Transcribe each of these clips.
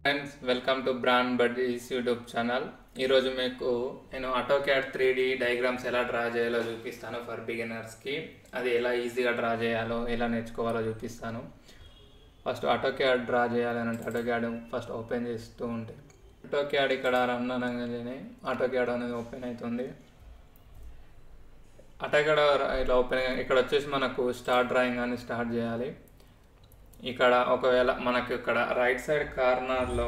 friends welcome to brand buddies YouTube channel ఈరోజు మీకు నేను AutoCAD three D diagrams ఎలా డ్రా చేయాలో చూపిస్తాను ఫర్ బిగినర్స్కి అది ఎలా ఈజీగా డ్రా చేయాలో ఎలా నేర్చుకోవాలో చూపిస్తాను ఫస్ట్ ఆటో క్యాడ్ డ్రా చేయాలని అంటే ఆటో క్యాడ్ ఫస్ట్ ఓపెన్ చేస్తూ ఉంటే ఆటో క్యాడ్ ఇక్కడ రన్ అనగానే ఆటో క్యాడ్ అనేది ఓపెన్ అవుతుంది ఆటో క్యాడ్ ఇలా ఓపెన్ ఇక్కడ వచ్చేసి మనకు స్టార్ట్ డ్రాయింగ్ అని స్టార్ట్ చేయాలి ఇక్కడ ఒకవేళ మనకు ఇక్కడ రైట్ సైడ్ కార్నర్లో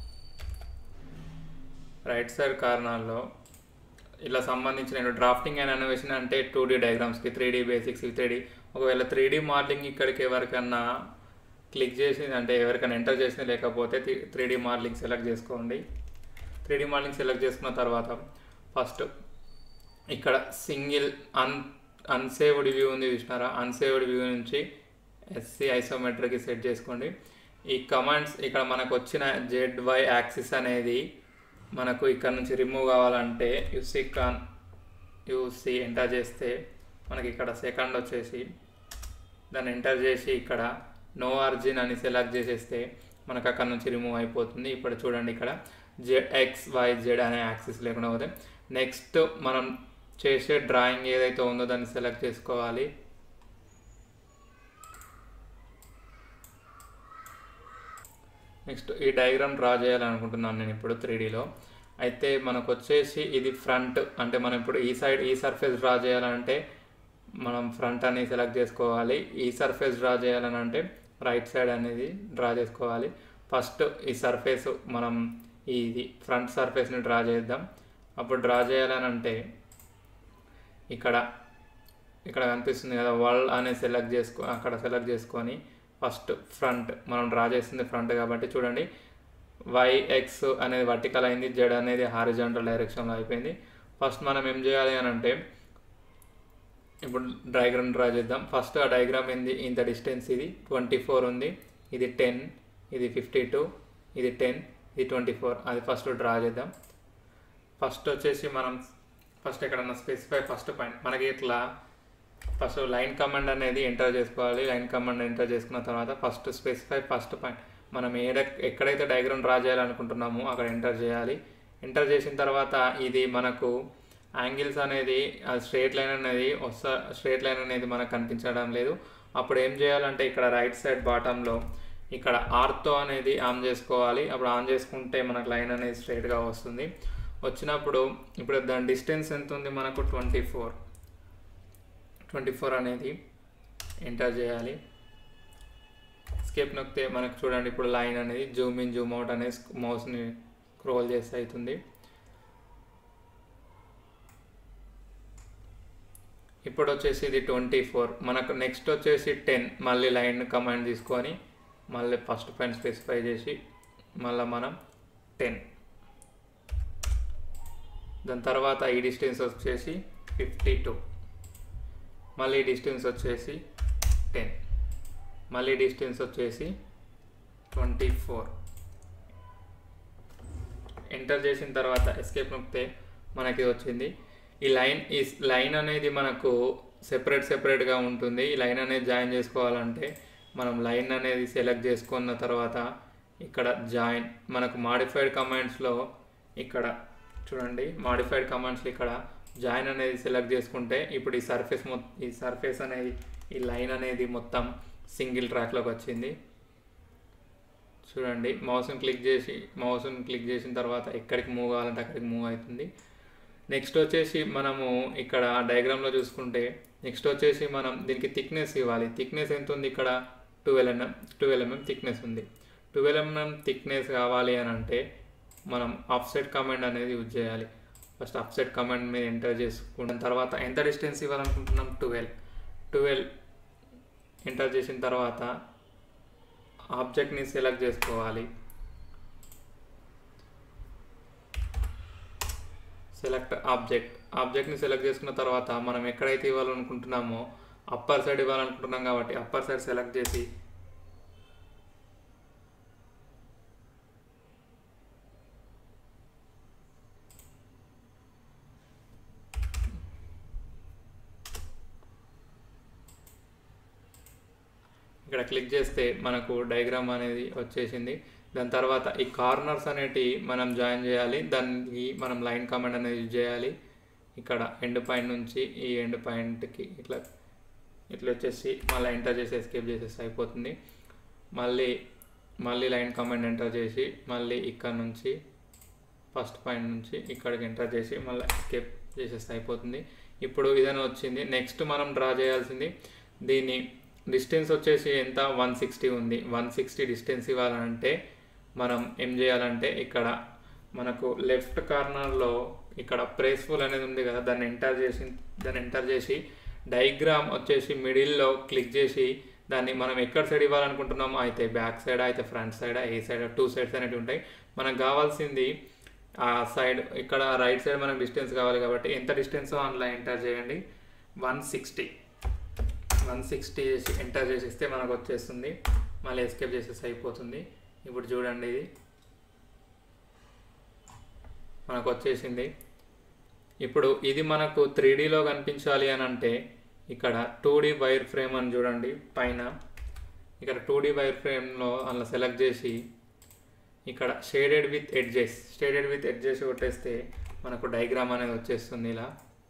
రైట్ సైడ్ కార్నర్లో ఇలా సంబంధించిన డ్రాఫ్టింగ్ అండ్ అనివేషన్ అంటే టూ డీ డయాగ్రామ్స్కి three D basics three D ఒకవేళ త్రీ డీ మోడలింగ్ ఇక్కడికి ఎవరికన్నా క్లిక్ చేసి అంటే ఎవరికైనా ఎంటర్ చేసి లేకపోతే త్రీ డీ మోడలింగ్ సెలెక్ట్ చేసుకోండి త్రీ డీ మోడలింగ్ సెలెక్ట్ చేసుకున్న తర్వాత ఫస్ట్ ఇక్కడ సింగిల్ అన్ అన్సేవ్డ్ వ్యూ ఉంది చూసినారా అన్సేవ్డ్ వ్యూ నుంచి ఎస్సీ ఐసోమెట్రిక్ సెట్ చేసుకోండి ఈ కమాండ్స్ ఇక్కడ మనకు వచ్చిన జెడ్ వై యాక్సిస్ అనేది మనకు ఇక్కడ నుంచి రిమూవ్ కావాలంటే యూసీ కాన్ యూసీ ఎంటర్ చేస్తే మనకి ఇక్కడ సెకండ్ వచ్చేసి దాన్ని ఎంటర్ చేసి ఇక్కడ నో ఆర్జిన్ అని సెలెక్ట్ చేసేస్తే మనకు అక్కడ నుంచి రిమూవ్ అయిపోతుంది ఇప్పుడు చూడండి ఇక్కడ జెడ్ ఎక్స్ వై జెడ్ అనే యాక్సిస్ లేకుండా పోతే నెక్స్ట్ మనం చేసే డ్రాయింగ్ ఏదైతే ఉందో దాన్ని సెలెక్ట్ చేసుకోవాలి నెక్స్ట్ ఈ డయాగ్రామ్ డ్రా చేయాలనుకుంటున్నాను నేను ఇప్పుడు త్రీ డీలో అయితే మనకు వచ్చేసి ఇది ఫ్రంట్ అంటే మనం ఇప్పుడు ఈ సైడ్ ఈ సర్ఫేస్ డ్రా చేయాలంటే మనం ఫ్రంట్ అనేది సెలెక్ట్ చేసుకోవాలి ఈ సర్ఫేస్ డ్రా చేయాలని అంటే రైట్ సైడ్ అనేది డ్రా చేసుకోవాలి ఫస్ట్ ఈ సర్ఫేస్ మనం ఇది ఫ్రంట్ సర్ఫేస్ని డ్రా చేద్దాం అప్పుడు డ్రా చేయాలని అంటే ఇక్కడ ఇక్కడ కనిపిస్తుంది కదా వల్ అనేది సెలెక్ట్ చేసుకో అక్కడ సెలెక్ట్ చేసుకొని ఫస్ట్ ఫ్రంట్ మనం డ్రా చేస్తుంది ఫ్రంట్ కాబట్టి చూడండి వై ఎక్స్ అనేది వర్టికల్ అయింది జెడ్ అనేది హారిజాంటల్ డైరెక్షన్లో అయిపోయింది ఫస్ట్ మనం ఏం చేయాలి అని అంటే ఇప్పుడు డయాగ్రామ్ డ్రా చేద్దాం ఫస్ట్ ఆ డయాగ్రామ్ ఏంది ఇంత డిస్టెన్స్ ఇది ట్వంటీ ఫోర్ ఉంది ఇది టెన్ ఇది ఫిఫ్టీ టూ ఇది టెన్ ఇది ట్వంటీ ఫోర్ అది ఫస్ట్ డ్రా చేద్దాం ఫస్ట్ వచ్చేసి మనం ఫస్ట్ ఎక్కడన్నా స్పెసిఫై ఫస్ట్ పాయింట్ మనకి ఇట్లా ఫస్ట్ లైన్ కమాండ్ అనేది ఎంటర్ చేసుకోవాలి లైన్ కమాండ్ ఎంటర్ చేసుకున్న తర్వాత ఫస్ట్ స్పెసిఫై ఫస్ట్ పాయింట్ మనం ఏడ ఎక్కడైతే డయాగ్రామ్ డ్రా చేయాలనుకుంటున్నామో అక్కడ ఎంటర్ చేయాలి ఎంటర్ చేసిన తర్వాత ఇది మనకు యాంగిల్స్ అనేది స్ట్రేట్ లైన్ అనేది వస్తా స్ట్రేట్ లైన్ అనేది మనకు కనిపించడం లేదు అప్పుడు ఏం చేయాలంటే ఇక్కడ రైట్ సైడ్ బాటంలో ఇక్కడ ఆర్తో అనేది ఆన్ చేసుకోవాలి అప్పుడు ఆన్ చేసుకుంటే మనకు లైన్ అనేది స్ట్రైట్గా వస్తుంది వచ్చినప్పుడు ఇప్పుడు దాని డిస్టెన్స్ ఎంత ఉంది మనకు ట్వంటీ ఫోర్ ట్వంటీ ఫోర్ అనేది ఎంటర్ చేయాలి స్కేప్ నొక్కితే మనకు చూడండి ఇప్పుడు లైన్ అనేది జూమ్ ఇన్ జూమ్ అవుట్ అనేది మౌస్ని స్క్రోల్ చేస్తే అవుతుంది ఇప్పుడు వచ్చేసి ఇది ట్వంటీ ఫోర్ మనకు నెక్స్ట్ వచ్చేసి టెన్ మళ్ళీ లైన్ కమాండ్ తీసుకొని మళ్ళీ ఫస్ట్ పైన స్పెసిఫై చేసి మళ్ళీ మనం టెన్ దాని తర్వాత ఈ డిస్టెన్స్ వచ్చేసి ఫిఫ్టీ టూ మళ్ళీ డిస్టెన్స్ వచ్చేసి టెన్ మళ్ళీ డిస్టెన్స్ వచ్చేసి ట్వంటీ ఫోర్ ఎంటర్ చేసిన తర్వాత ఎస్కేప్ నొక్కితే మనకి వచ్చింది ఈ లైన్ ఈ లైన్ అనేది మనకు సెపరేట్ సెపరేట్గా ఉంటుంది ఈ లైన్ అనేది జాయిన్ చేసుకోవాలంటే మనం లైన్ అనేది సెలెక్ట్ చేసుకున్న తర్వాత ఇక్కడ జాయిన్ మనకు మాడిఫైడ్ కమాండ్స్లో ఇక్కడ చూడండి మాడిఫైడ్ కమాండ్స్లో ఇక్కడ జాయిన్ అనేది సెలెక్ట్ చేసుకుంటే ఇప్పుడు ఈ సర్ఫేస్ మొ ఈ సర్ఫేస్ అనేది ఈ లైన్ అనేది మొత్తం సింగిల్ ట్రాక్లోకి వచ్చింది చూడండి మౌస్ని క్లిక్ చేసి మౌస్ని క్లిక్ చేసిన తర్వాత ఎక్కడికి మూవ్ కావాలంటే అక్కడికి మూవ్ అవుతుంది నెక్స్ట్ వచ్చేసి మనము ఇక్కడ డయాగ్రామ్లో చూసుకుంటే నెక్స్ట్ వచ్చేసి మనం దీనికి థిక్నెస్ ఇవ్వాలి థిక్నెస్ ఎంత ఉంది ఇక్కడ twelve mm twelve mm thickness ఉంది ట్వెల్వ్ ఎంఎం థిక్నెస్ కావాలి అని అంటే మనం ఆఫ్సెట్ కమాండ్ అనేది యూజ్ చేయాలి ఫస్ట్ అప్సెట్ కమాండ్ మీద ఎంటర్ చేసుకున్న తర్వాత ఎంత డిస్టెన్స్ ఇవ్వాలనుకుంటున్నాం ట్వెల్వ్ ట్వెల్వ్ ఎంటర్ చేసిన తర్వాత ఆబ్జెక్ట్ని సెలెక్ట్ చేసుకోవాలి సెలెక్ట్ ఆబ్జెక్ట్ ఆబ్జెక్ట్ని సెలెక్ట్ చేసుకున్న తర్వాత మనం ఎక్కడైతే ఇవ్వాలనుకుంటున్నామో అప్పర్ సైడ్ ఇవ్వాలనుకుంటున్నాం కాబట్టి అప్పర్ సైడ్ సెలెక్ట్ చేసి ఇక్కడ క్లిక్ చేస్తే మనకు డయాగ్రామ్ అనేది వచ్చేసింది దాని తర్వాత ఈ కార్నర్స్ అనేటివి మనం జాయిన్ చేయాలి దానికి మనం లైన్ కమాండ్ అనేది యూజ్ చేయాలి ఇక్కడ ఎండ్ పాయింట్ నుంచి ఈ ఎండ్ పాయింట్కి ఇట్లా ఇట్లా వచ్చేసి మళ్ళీ ఎంటర్ చేసి ఎస్కేప్ చేసేసి అయిపోతుంది మళ్ళీ మళ్ళీ లైన్ కమాండ్ ఎంటర్ చేసి మళ్ళీ ఇక్కడ నుంచి ఫస్ట్ పాయింట్ నుంచి ఇక్కడికి ఎంటర్ చేసి మళ్ళీ ఎస్కేప్ చేసేస్తే అయిపోతుంది ఇప్పుడు ఇదని వచ్చింది నెక్స్ట్ మనం డ్రా చేయాల్సింది దీని డిస్టెన్స్ వచ్చేసి ఎంత వన్ సిక్స్టీ ఉంది వన్ సిక్స్టీ డిస్టెన్స్ ఇవ్వాలంటే మనం ఏం చేయాలంటే ఇక్కడ మనకు లెఫ్ట్ కార్నర్లో ఇక్కడ ప్రేస్ఫుల్ అనేది ఉంది కదా దాన్ని ఎంటర్ చేసి దాన్ని ఎంటర్ చేసి డైగ్రామ్ వచ్చేసి మిడిల్లో క్లిక్ చేసి దాన్ని మనం ఎక్కడ సైడ్ ఇవ్వాలనుకుంటున్నామో అయితే బ్యాక్ సైడ్ అయితే ఫ్రంట్ సైడ్ ఏ సైడ్ టూ సైడ్స్ అనేవి ఉంటాయి మనకు కావాల్సింది ఆ సైడ్ ఇక్కడ రైట్ సైడ్ మనకు డిస్టెన్స్ కావాలి కాబట్టి ఎంత డిస్టెన్స్ అందులో ఎంటర్ చేయండి వన్ సిక్స్టీ వన్ సిక్స్టీ చేసి ఎంటర్ చేసిస్తే మనకు వచ్చేస్తుంది మళ్ళీ ఎస్కేప్ చేసేసి అయిపోతుంది ఇప్పుడు చూడండి ఇది మనకు వచ్చేసింది ఇప్పుడు ఇది మనకు త్రీ డీలో కనిపించాలి అని అంటే ఇక్కడ టూ డీ వైర్ ఫ్రేమ్ అని చూడండి పైన ఇక్కడ టూ డీ వైర్ ఫ్రేమ్లో అలా సెలెక్ట్ చేసి ఇక్కడ shaded with edges shaded with edges కొట్టేస్తే మనకు డైగ్రామ్ అనేది వచ్చేస్తుంది ఇలా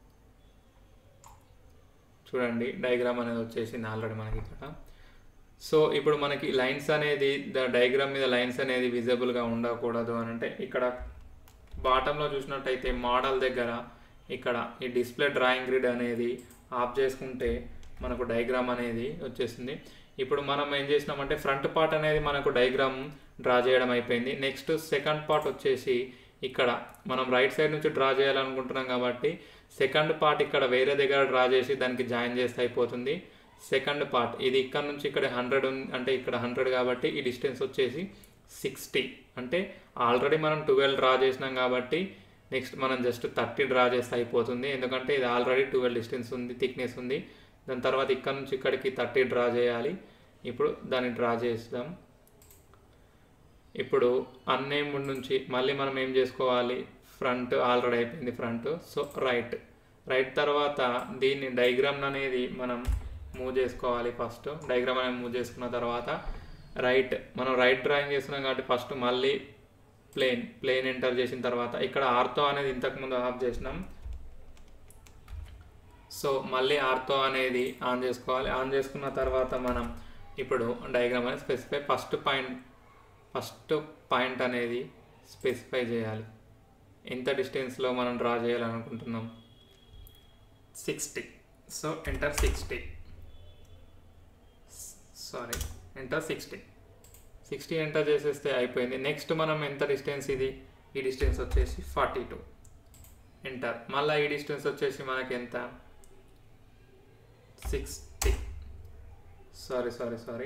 చూడండి డైగ్రామ్ అనేది వచ్చేసింది ఆల్రెడీ మనకి ఇక్కడ సో ఇప్పుడు మనకి లైన్స్ అనేది ద డైగ్రామ్ మీద లైన్స్ అనేది విజిబుల్గా ఉండకూడదు అని అంటే ఇక్కడ బాటంలో చూసినట్టయితే మోడల్ దగ్గర ఇక్కడ ఈ డిస్ప్లే డ్రాయింగ్ గ్రిడ్ అనేది ఆఫ్ చేసుకుంటే మనకు డైగ్రామ్ అనేది వచ్చేసింది ఇప్పుడు మనం ఏం చేసినామంటే ఫ్రంట్ పార్ట్ అనేది మనకు డైగ్రామ్ డ్రా చేయడం అయిపోయింది నెక్స్ట్ సెకండ్ పార్ట్ వచ్చేసి ఇక్కడ మనం రైట్ సైడ్ నుంచి డ్రా చేయాలనుకుంటున్నాం కాబట్టి సెకండ్ పార్ట్ ఇక్కడ వేరే దగ్గర డ్రా చేసి దానికి జాయిన్ చేస్తే అయిపోతుంది సెకండ్ పార్ట్ ఇది ఇక్కడ నుంచి ఇక్కడ హండ్రెడ్ అంటే ఇక్కడ హండ్రెడ్ కాబట్టి ఈ డిస్టెన్స్ వచ్చేసి సిక్స్టీ అంటే ఆల్రెడీ మనం ట్వెల్వ్ డ్రా చేసినాం కాబట్టి నెక్స్ట్ మనం జస్ట్ థర్టీ డ్రా చేస్తే అయిపోతుంది ఎందుకంటే ఇది ఆల్రెడీ ట్వెల్వ్ డిస్టెన్స్ ఉంది థిక్నెస్ ఉంది దాని తర్వాత ఇక్కడ నుంచి ఇక్కడికి థర్టీ డ్రా చేయాలి ఇప్పుడు దాన్ని డ్రా చేద్దాం ఇప్పుడు అన్నేముడ్ నుంచి మళ్ళీ మనం ఏం చేసుకోవాలి ఫ్రంట్ ఆల్రెడీ అయిపోయింది ఫ్రంట్ సో రైట్ రైట్ తర్వాత దీన్ని డైగ్రామ్ అనేది మనం మూవ్ చేసుకోవాలి ఫస్ట్ డైగ్రామ్ అనేది మూవ్ చేసుకున్న తర్వాత రైట్ మనం రైట్ డ్రాయింగ్ చేస్తున్నాం కాబట్టి ఫస్ట్ మళ్ళీ ప్లేన్ ప్లేన్ ఎంటర్ చేసిన తర్వాత ఇక్కడ ఆర్తో అనేది ఇంతకుముందు ఆఫ్ చేసినాం సో మళ్ళీ ఆర్తో అనేది ఆన్ చేసుకోవాలి ఆన్ చేసుకున్న తర్వాత మనం ఇప్పుడు డయాగ్రామ్ అనేది specify first point first point అనేది స్పెసిఫై చేయాలి ఎంత డిస్టెన్స్లో మనం డ్రా చేయాలనుకుంటున్నాం sixty so enter sixty sorry enter sixty sixty enter చేసేస్తే అయిపోయింది నెక్స్ట్ మనం ఎంత డిస్టెన్స్ ఇది ఈ డిస్టెన్స్ వచ్చేసి ఫార్టీ టూ ఎంటర్ మళ్ళీ ఈ డిస్టెన్స్ వచ్చేసి మనకి ఎంత సిక్స్టీ సారీ సారీ సారీ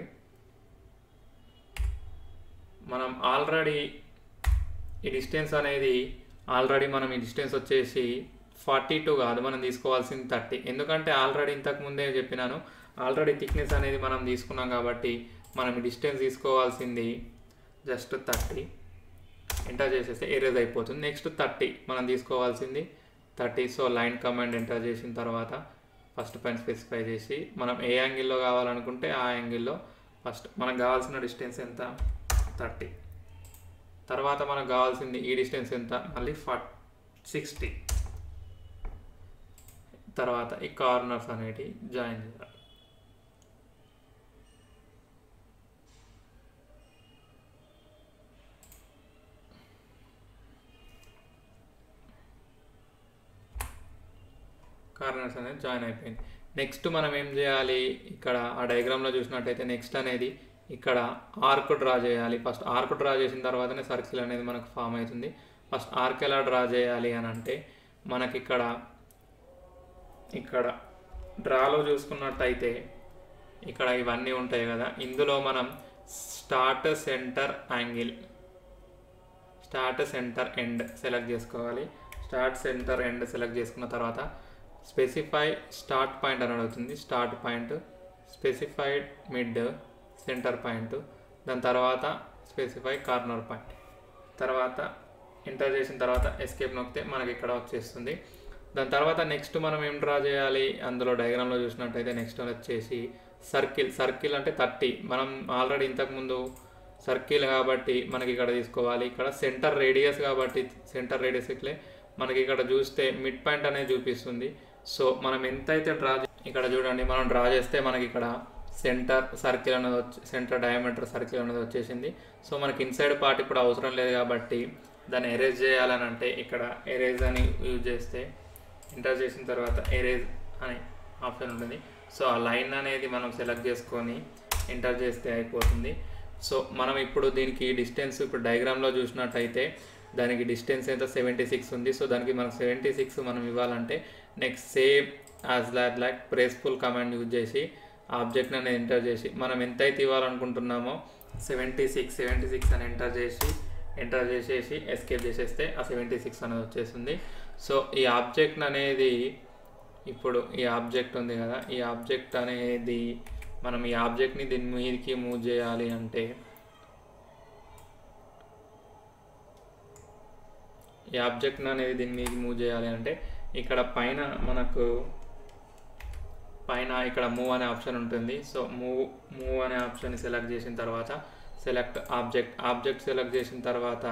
మనం ఆల్రెడీ ఈ డిస్టెన్స్ అనేది ఆల్రెడీ మనం ఈ డిస్టెన్స్ వచ్చేసి ఫార్టీ టూ కాదు మనం తీసుకోవాల్సింది థర్టీ ఎందుకంటే ఆల్రెడీ ఇంతకు ముందే చెప్పినాను ఆల్రెడీ థిక్నెస్ అనేది మనం తీసుకున్నాం కాబట్టి మనం ఈ డిస్టెన్స్ తీసుకోవాల్సింది జస్ట్ థర్టీ ఎంటర్ చేసేస్తే ఎరేజ్ అయిపోతుంది నెక్స్ట్ థర్టీ మనం తీసుకోవాల్సింది thirty so line command enter చేసిన తర్వాత ఫస్ట్ పైన స్పెసిఫై చేసి మనం ఏ యాంగిల్లో కావాలనుకుంటే ఆ యాంగిల్లో ఫస్ట్ మనకు కావాల్సిన డిస్టెన్స్ ఎంత థర్టీ తర్వాత మనకు కావాల్సింది ఈ డిస్టెన్స్ ఎంత మళ్ళీ ఫార్ట్ సిక్స్టీ తర్వాత ఈ కార్నర్స్ అనేటివి జాయిన్ చేయాలి కార్నర్స్ అనేది జాయిన్ అయిపోయింది నెక్స్ట్ మనం ఏం చేయాలి ఇక్కడ ఆ డయాగ్రామ్లో చూసినట్టయితే నెక్స్ట్ అనేది ఇక్కడ ఆర్క్ డ్రా చేయాలి ఫస్ట్ ఆర్క్ డ్రా చేసిన తర్వాతనే సర్కిల్ అనేది మనకు ఫామ్ అవుతుంది ఫస్ట్ ఆర్క్ ఎలా డ్రా చేయాలి అని అంటే మనకి ఇక్కడ ఇక్కడ డ్రాలో చూసుకున్నట్టయితే ఇక్కడ ఇవన్నీ ఉంటాయి కదా ఇందులో మనం start centre angle start centre end select చేసుకోవాలి స్టార్ట్ సెంటర్ ఎండ్ సెలెక్ట్ చేసుకున్న తర్వాత స్పెసిఫై స్టార్ట్ పాయింట్ అని అడుగుతుంది start point specified mid centre point దాని తర్వాత స్పెసిఫై కార్నర్ పాయింట్ తర్వాత ఎంటర్ చేసిన తర్వాత ఎస్కేప్ నొక్కితే మనకి ఇక్కడ వచ్చేస్తుంది దాని తర్వాత నెక్స్ట్ మనం ఏం డ్రా చేయాలి అందులో డయాగ్రామ్లో చూసినట్టయితే నెక్స్ట్ వచ్చేసి సర్కిల్ సర్కిల్ అంటే థర్టీ మనం ఆల్రెడీ ఇంతకుముందు సర్కిల్ కాబట్టి మనకి ఇక్కడ తీసుకోవాలి ఇక్కడ సెంటర్ రేడియస్ కాబట్టి సెంటర్ రేడియస్ ఇట్లే మనకి ఇక్కడ చూస్తే మిడ్ పాయింట్ అనేది చూపిస్తుంది సో మనం ఎంతైతే డ్రా ఇక్కడ చూడండి మనం డ్రా చేస్తే మనకి ఇక్కడ సెంటర్ సర్కిల్ అనేది వచ్చి సెంటర్ డయామీటర్ సర్కిల్ అనేది వచ్చేసింది సో మనకి ఇన్సైడ్ పార్ట్ ఇప్పుడు అవసరం లేదు కాబట్టి దాన్ని ఎరేజ్ చేయాలని అంటే ఇక్కడ ఎరేజ్ అని యూజ్ చేస్తే ఎంటర్ చేసిన తర్వాత ఎరేజ్ అని ఆప్షన్ ఉంటుంది సో ఆ లైన్ అనేది మనం సెలెక్ట్ చేసుకొని ఎంటర్ చేస్తే అయిపోతుంది సో మనం ఇప్పుడు దీనికి డిస్టెన్స్ ఇప్పుడు డయాగ్రామ్లో చూసినట్టయితే దానికి డిస్టెన్స్ ఎంత సెవెంటీ సిక్స్ ఉంది సో దానికి మనం సెవెంటీ సిక్స్ మనం ఇవ్వాలంటే next same as lock like presspull command use చేసి ఆబ్జెక్ట్ని అనేది ఎంటర్ చేసి మనం ఎంతైతే ఇవ్వాలనుకుంటున్నామో సెవెంటీ సిక్స్ సెవెంటీ సిక్స్ అని ఎంటర్ చేసి ఎంటర్ చేసేసి ఎస్కేప్ చేసేస్తే ఆ సెవెంటీ సిక్స్ అనేది వచ్చేస్తుంది సో ఈ ఆబ్జెక్ట్ అనేది ఇప్పుడు ఈ ఆబ్జెక్ట్ ఉంది కదా ఈ ఆబ్జెక్ట్ అనేది మనం ఈ ఆబ్జెక్ట్ని దీని మీదకి మూవ్ చేయాలి అంటే ఈ ఆబ్జెక్ట్ అనేది దీని మీదకి మూవ్ చేయాలి అంటే ఇక్కడ పైన మనకు పైన ఇక్కడ మూవ్ అనే ఆప్షన్ ఉంటుంది సో మూవ్ మూవ్ అనే ఆప్షన్ సెలెక్ట్ చేసిన తర్వాత సెలెక్ట్ ఆబ్జెక్ట్ ఆబ్జెక్ట్ సెలెక్ట్ చేసిన తర్వాత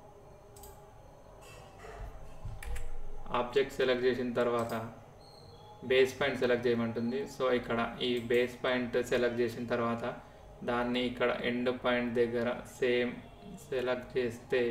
ఆబ్జెక్ట్ సెలెక్ట్ చేసిన తర్వాత బేస్ పాయింట్ సెలెక్ట్ చేయమంటుంది సో ఇక్కడ ఈ బేస్ పాయింట్ సెలెక్ట్ చేసిన తర్వాత దాన్ని ఇక్కడ ఎండ్ పాయింట్ దగ్గర సేమ్ సెలెక్ట్ చేస్తే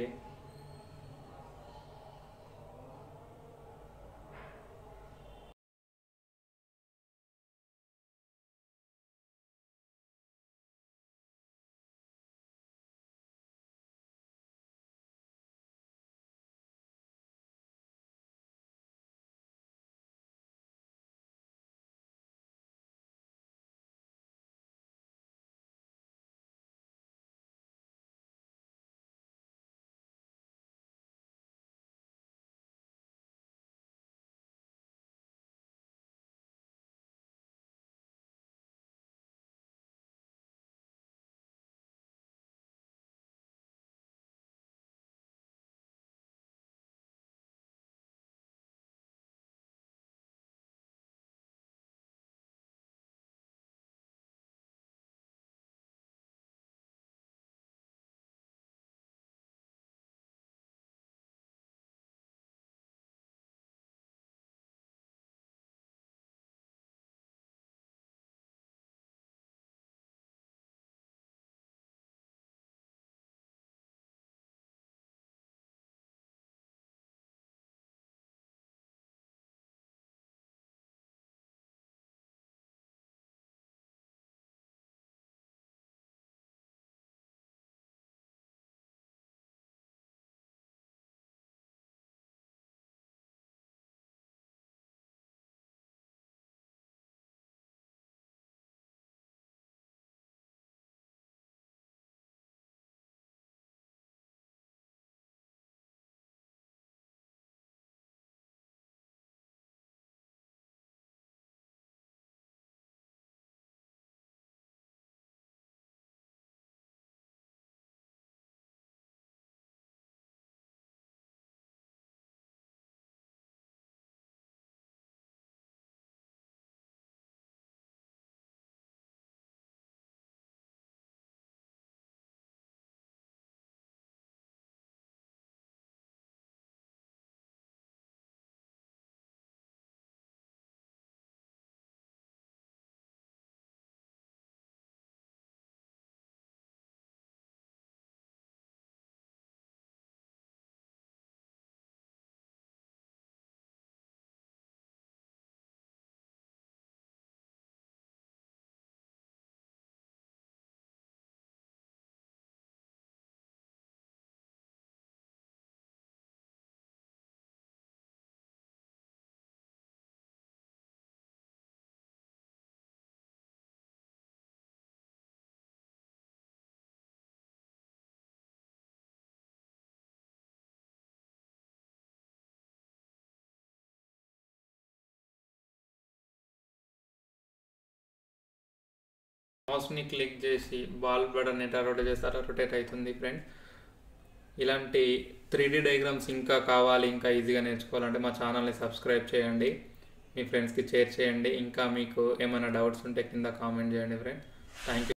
మౌస్ని క్లిక్ చేసి బాల్ బటన్ ఎట్లా రొటేట్ చేస్తారో రొటేట్ అవుతుంది ఫ్రెండ్ ఇలాంటి త్రీ డీ డయాగ్రామ్స్ ఇంకా కావాలి ఇంకా ఈజీగా నేర్చుకోవాలంటే మా ఛానల్ని సబ్స్క్రైబ్ చేయండి మీ ఫ్రెండ్స్కి షేర్ చేయండి ఇంకా మీకు ఏమైనా డౌట్స్ ఉంటే కింద కామెంట్ చేయండి ఫ్రెండ్ థ్యాంక్ యూ